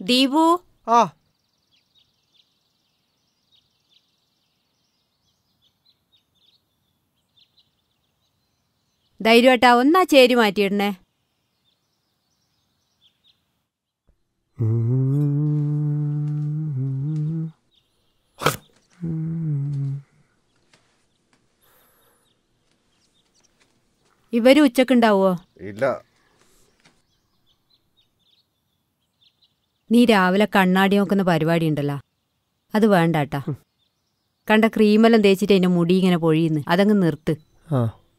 ദീപു ആ ധൈര്യമായിട്ടാ ഒന്നാ ചേരി മാറ്റിയിടണേ ഇവര് ഉച്ചക്കുണ്ടാവോ ഇല്ല നീ രാവിലെ കണ്ണാടി നോക്കുന്ന പരിപാടി ഉണ്ടല്ലോ അത് വേണ്ടാട്ടാ കണ്ട ക്രീമെല്ലാം തേച്ചിട്ട് അതിന്റെ മുടി ഇങ്ങനെ പൊഴിയുന്നു അതങ്ങ് നിർത്ത് ആ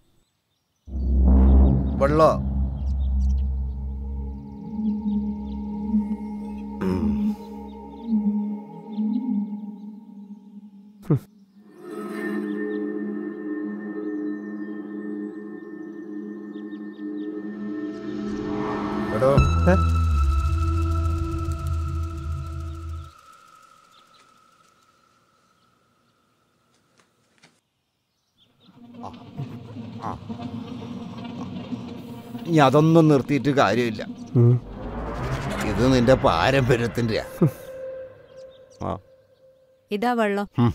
വെള്ളോ എടോ ഏ? ഇനി അതൊന്നും നിർത്തിയിട്ട് കാര്യമില്ല ഉം. ഇത് നിന്റെ പാരമ്പര്യത്തിൻ്റെ ആ ഇതാ വെള്ളം ഉം.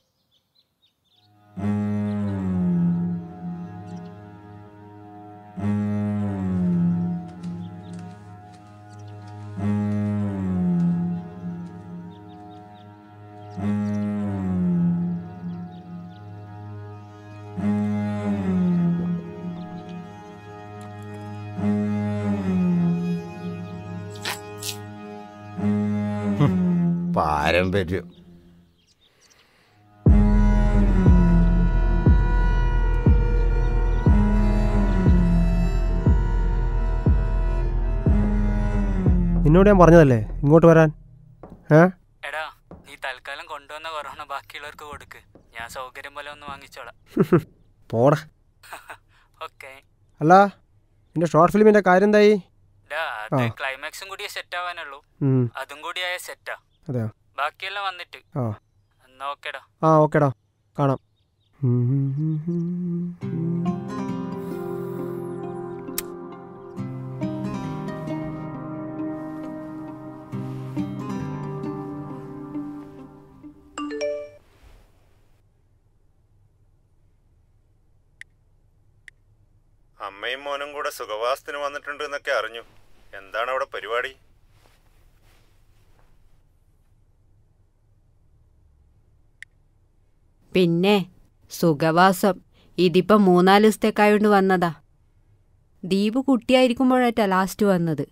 പാരമ്പര്യം നിന്നോട് ഞാൻ പറഞ്ഞതല്ലേ ഇങ്ങോട്ട് വരാൻ ഏ എടാ നീ തൽക്കാലം കൊണ്ടുവന്ന കൊറോണ ബാക്കിയുള്ളവർക്ക് കൊടുക്ക് ഞാൻ സൗകര്യം പോലെ ഒന്ന് വാങ്ങിച്ചോളാം പോടാ ഓക്കെ അല്ല നിന്റെ ഷോർട്ട് ഫിലിമിന്റെ കാര്യം എന്തായി ഡാ അത് ആ. ക്ലൈമാക്സും കൂടിയേ സെറ്റ് ആവാനുള്ളൂ ഉം, അതും കൂടിയായ സെറ്റാ അതെയോ ബാക്കിയെല്ലാം വന്നിട്ട് ആ എന്നാ ഓക്കേടാ ആ ഓക്കേടാ കാണാം അമ്മയും മോനും കൂടെ സുഖവാസത്തിന് വന്നിട്ടുണ്ട് എന്നൊക്കെ അറിഞ്ഞു എന്താണ് അവിടെ പരിപാടി പിന്നെ സുഖവാസം ഇതിപ്പം മൂന്നാല് ദിവസത്തേക്കായോണ്ട് വന്നതാ ദീപ് കുട്ടിയായിരിക്കുമ്പോഴാറ്റാ ലാസ്റ്റ് വന്നത്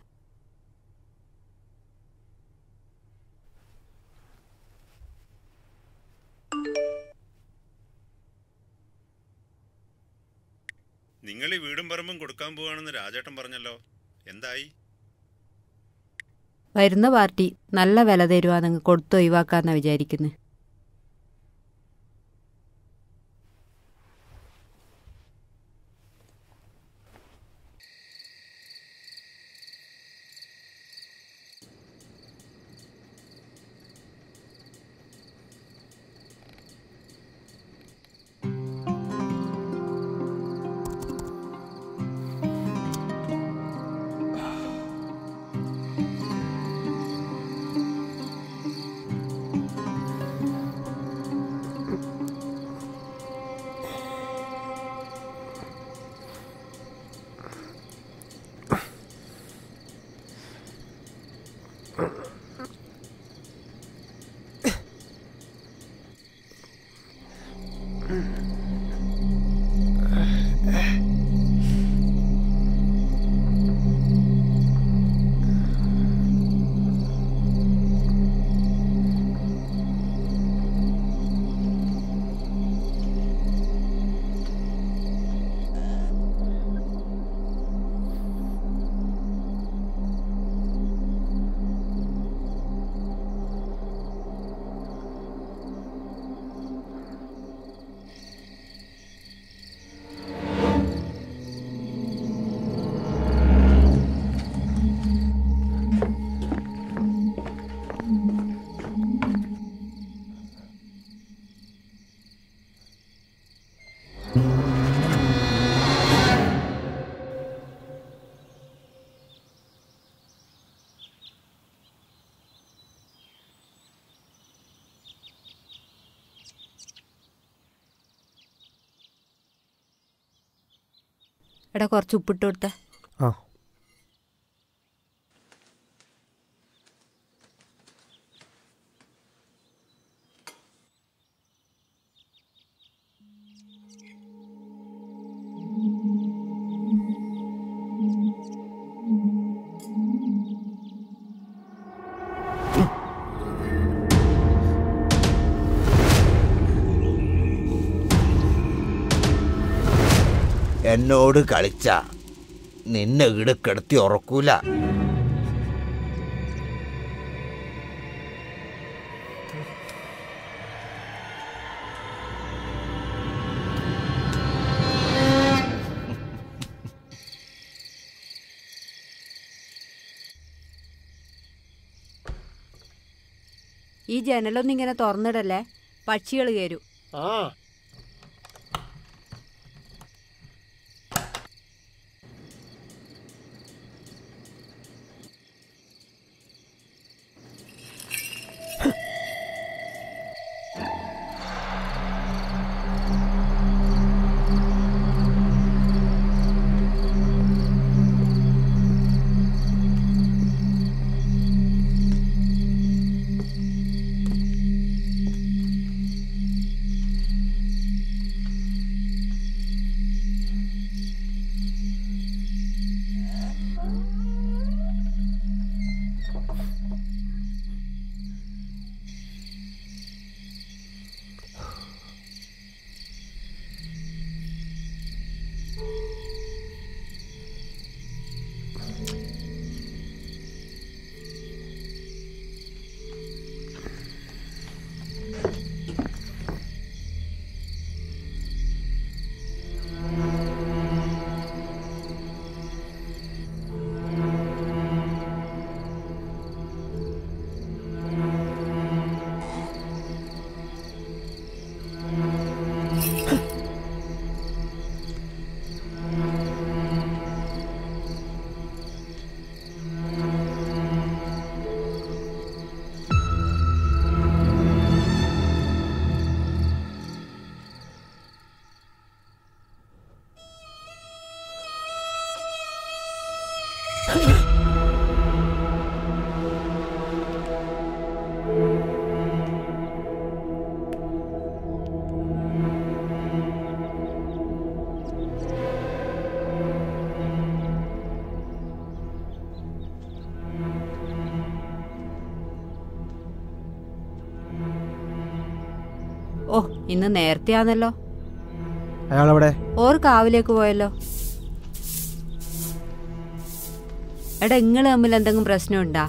നിങ്ങൾ ഈ വീടും പറമ്പും കൊടുക്കാൻ പോവാണെന്ന് രാജേട്ടൻ പറഞ്ഞല്ലോ എന്തായി വരുന്ന പാർട്ടി നല്ല വില തരുവാന്നങ്ങ് കൊടുത്ത് ഒഴിവാക്കാന്നാ വിചാരിക്കുന്നത് എടാ കുറച്ച് ഉപ്പിട്ട് കൊടുത്ത ആ എന്നോട് കളിച്ച നിന്നെ ഇവിടെ കിടത്തി ഉറക്കൂല ഈ ജനലൊന്നും ഇങ്ങനെ തുറന്നിടല്ലേ പക്ഷികൾ കയറും ആ ഓ ഇന്ന് നേരത്തെ ആണല്ലോ അയാളെവിടെ ഓർ കാവിലേക്ക് പോയല്ലോ എടാ നിങ്ങൾ തമ്മിൽ എന്തെങ്കിലും പ്രശ്നമുണ്ടാ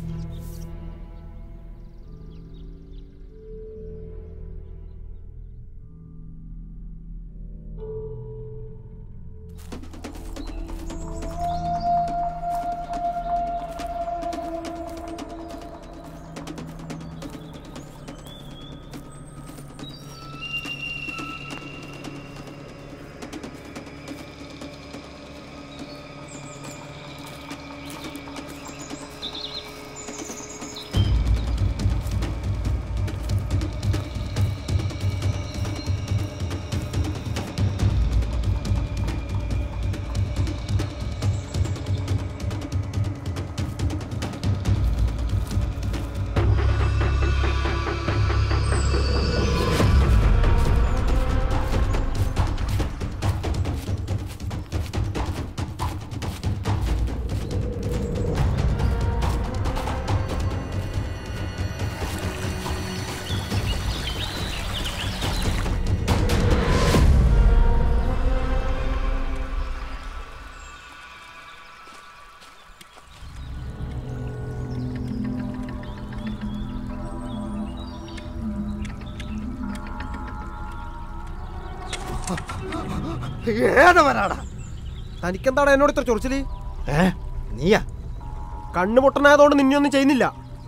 ഏതവനാടാ തനിക്കെന്താണ് എന്നോട് ഇത്ര ചൊറിച്ചില് ഏ നീയാ കണ്ണു പൊട്ടനായതുകൊണ്ട് നിന്നെയൊന്നും ചെയ്യുന്നില്ല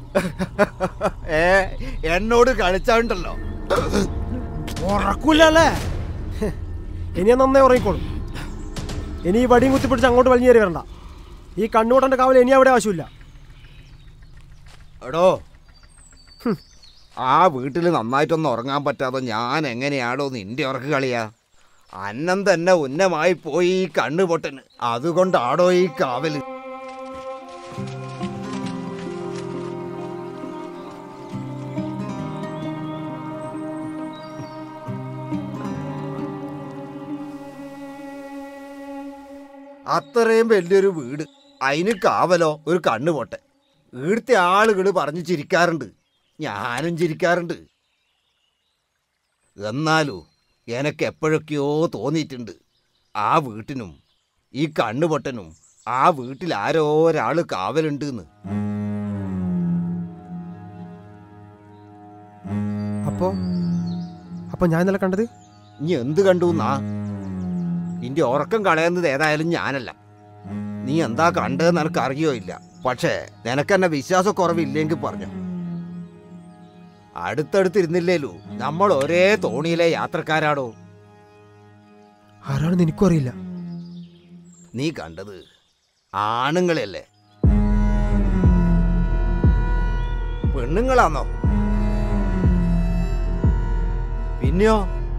ഏ എന്നോട് കളിച്ചാണ്ടല്ലോ ഉറക്കൂലല്ലേ ഇനി ഞാൻ നന്നേ ഉറങ്ങിക്കോളും ഇനി ഈ വടിയും കുത്തിപ്പിടിച്ച് അങ്ങോട്ട് വലിഞ്ഞു കയറി വരണ്ട ഈ കണ്ണുകൂട്ടൻ്റെ കാവൽ ഇനി അവിടെ ആവശ്യമില്ല എടോ ആ വീട്ടിൽ നന്നായിട്ടൊന്നും ഉറങ്ങാൻ പറ്റാതെ ഞാൻ എങ്ങനെയാടോ നിന്റെ ഉറക്ക് കളിയാ അന്നം തന്നെ ഉന്നമായി പോയി ഈ കണ്ണുപൊട്ടന് അതുകൊണ്ടാടോ ഈ കാവല് അത്രയും വലിയൊരു വീട് അതിന് കാവലോ ഒരു കണ്ണുപൊട്ടൻ ഇവിടുത്തെ ആളുകൾ പറഞ്ഞു ചിരിക്കാറുണ്ട് ഞാനും ചിരിക്കാറുണ്ട് എന്നാലും എനക്ക് എപ്പോഴൊക്കെയോ തോന്നിയിട്ടുണ്ട് ആ വീട്ടിനും ഈ കണ്ണുപൊട്ടനും ആ വീട്ടിൽ ആരോ ഒരാൾ കാവലുണ്ട് എന്ന് അപ്പോ അപ്പൊ ഞാൻ ഇന്നലെ കണ്ടത് ഇനി എന്ത് കണ്ടു എന്നാ ഇന്റെ ഉറക്കം കളയുന്നത് ഏതായാലും ഞാനല്ല നീ എന്താ കണ്ടതെന്ന് എനിക്ക് അറിയോ ഇല്ല പക്ഷേ നിനക്കെന്നെ വിശ്വാസക്കുറവില്ലെങ്കിൽ പറഞ്ഞു അടുത്തടുത്തിരുന്നില്ലേലൂ നമ്മൾ ഒരേ തോണിയിലെ യാത്രക്കാരാടോ ആരാണെന്ന് എനിക്കും അറിയില്ല നീ കണ്ടത് ആണുങ്ങളെയല്ലേ പെണ്ണുങ്ങളാന്നോ പിന്നെയോ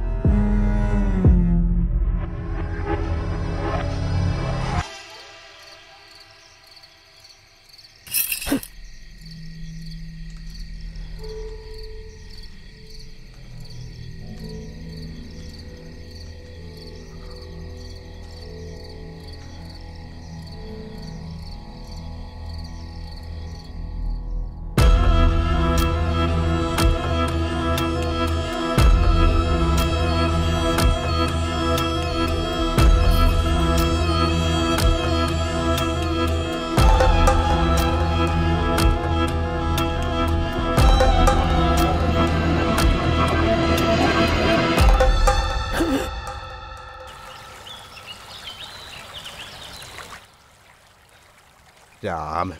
രാമൻ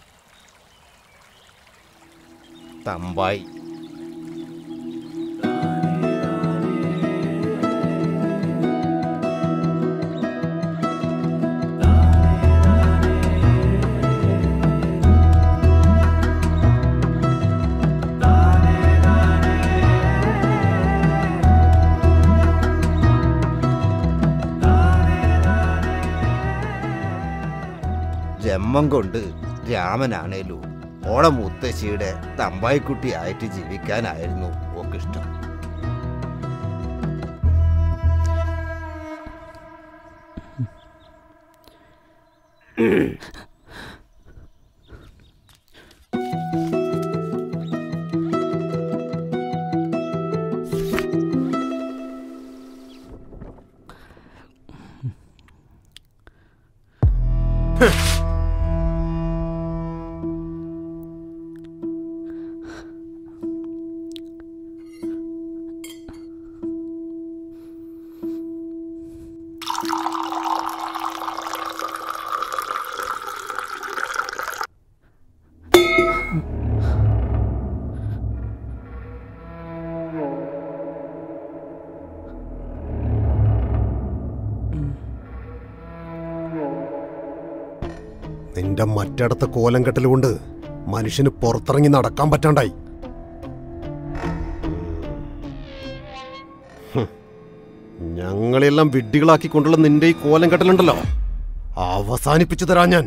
തമ്പായി ജന്മം കൊണ്ട് രാമനാണേലു ഓളെ മുത്തശ്ശിയുടെ തമ്പായിക്കുട്ടിയായിട്ട് ജീവിക്കാനായിരുന്നു ഓക്കിഷ്ടം നിന്റെ മറ്റടത്തെ കോലം കെട്ടൽ കൊണ്ട് മനുഷ്യന് പുറത്തിറങ്ങി നടക്കാൻ പറ്റാണ്ടായി ഹും. ഞങ്ങളെല്ലാം വിഡ്ഢികളാക്കിക്കൊണ്ടുള്ള നിന്റെ ഈ കോലം കെട്ടലുണ്ടല്ലോ അവസാനിപ്പിച്ചു തരാ ഞാൻ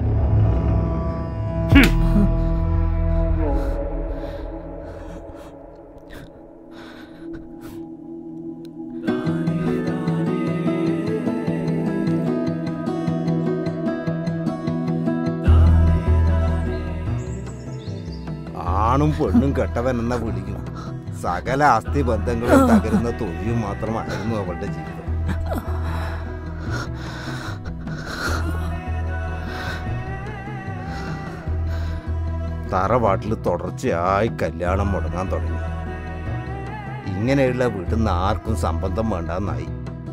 ആണും പെണ്ണും കെട്ടവൻ എന്ന വിളിക്കും സകല ആസ്തി ബന്ധങ്ങളും തകരുന്ന തൊഴിലും മാത്രമായിരുന്നു അവളുടെ ജീവിതം തറവാട്ടിൽ തുടർച്ചയായി കല്യാണം മുടങ്ങാൻ തുടങ്ങി ഇങ്ങനെയുള്ള വീട്ടിൽ നിന്ന് ആർക്കും സംബന്ധം വേണ്ടെന്നായി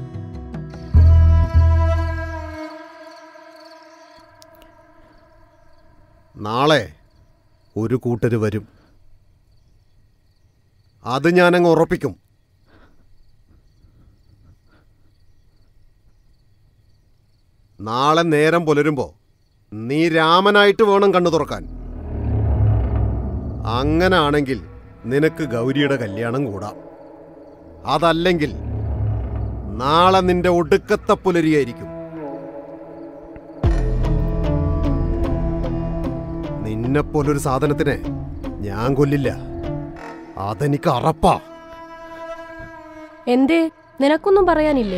നാളെ ഒരു കൂട്ടര് വരും അത് ഞാനങ്ങ് ഉറപ്പിക്കും നാളെ നേരം പുലരുമ്പോ നീ രാമനായിട്ട് വേണം കണ്ണു തുറക്കാൻ അങ്ങനാണെങ്കിൽ നിനക്ക് ഗൗരിയുടെ കല്യാണം കൂടാം അതല്ലെങ്കിൽ നാളെ നിന്റെ ഒടുക്കത്തെ പുലരിയായിരിക്കും നിന്നെപ്പോലൊരു സാധനത്തിനെ ഞാൻ കൊല്ലില്ല അതെനിക്ക് അറപ്പാ എന്തേ നിനക്കൊന്നും പറയാനില്ലേ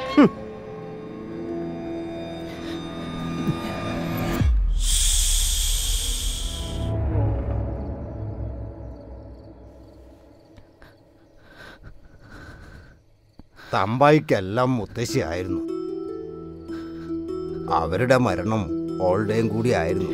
തമ്പായിക്കെല്ലാം മുത്തശ്ശിയായിരുന്നു അവരുടെ മരണം ഓൾഡേയും കൂടി ആയിരുന്നു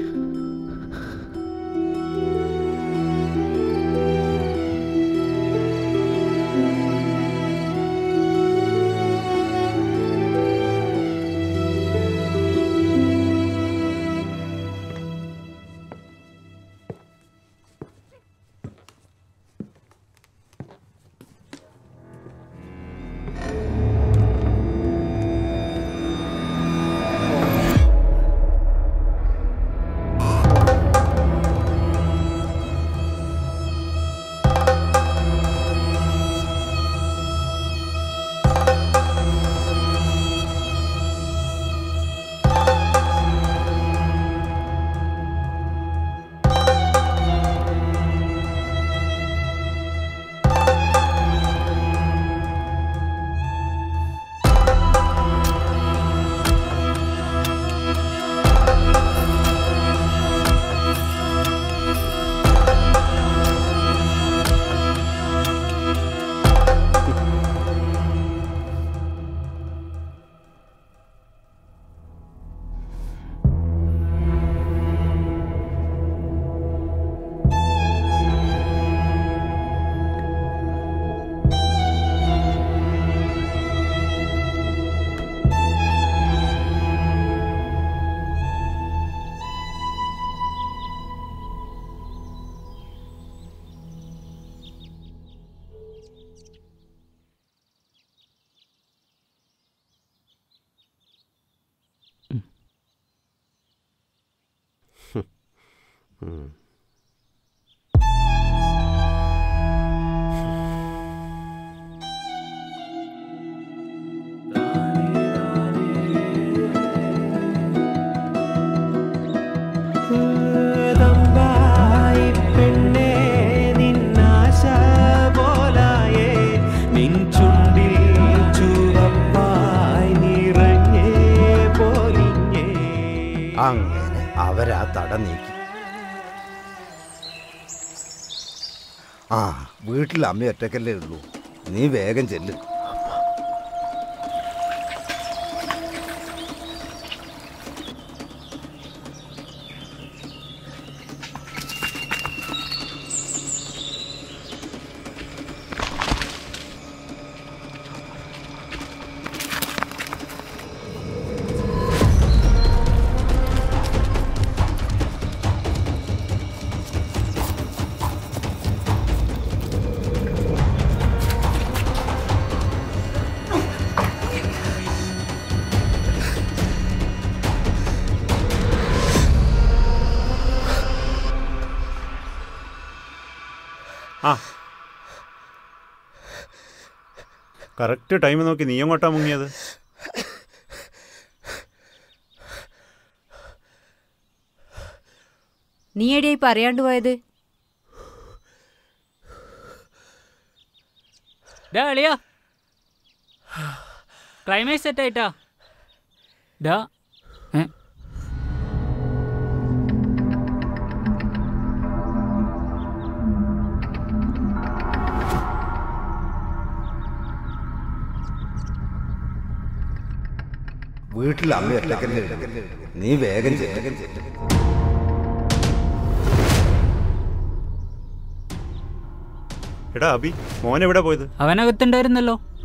തമ്പായി പെണ്ണേ നിന്നാശ പോലായേ നിൻ ചുണ്ടിൽ ചുവപ്പായി നിറഞ്ഞേ പൊലിഞ്ഞേ അങ്ങനെ അവരാ തട നീക്കി ആ വീട്ടിൽ അമ്മ ഒറ്റക്കല്ലേ ഉള്ളൂ നീ വേഗം ചെല്ല് ആ കറക്റ്റ് ടൈം നോക്കി നീ എങ്ങോട്ടാ മുങ്ങിയത് നീ എടിയായി പറയാണ്ട് പോയത് ഡാ അളിയാ ക്ലൈമാക്സ് സെറ്റ് ആയിട്ടാ ഡാ ഏ വീട്ടിൽ അമ്മ ഒറ്റക്കല്ലേ ഉള്ളൂ നീ വേഗം ചെല്ല് എടാ അബി മോൻ എവിടെ പോയത് അവനകത്തുണ്ടായിരുന്നല്ലോ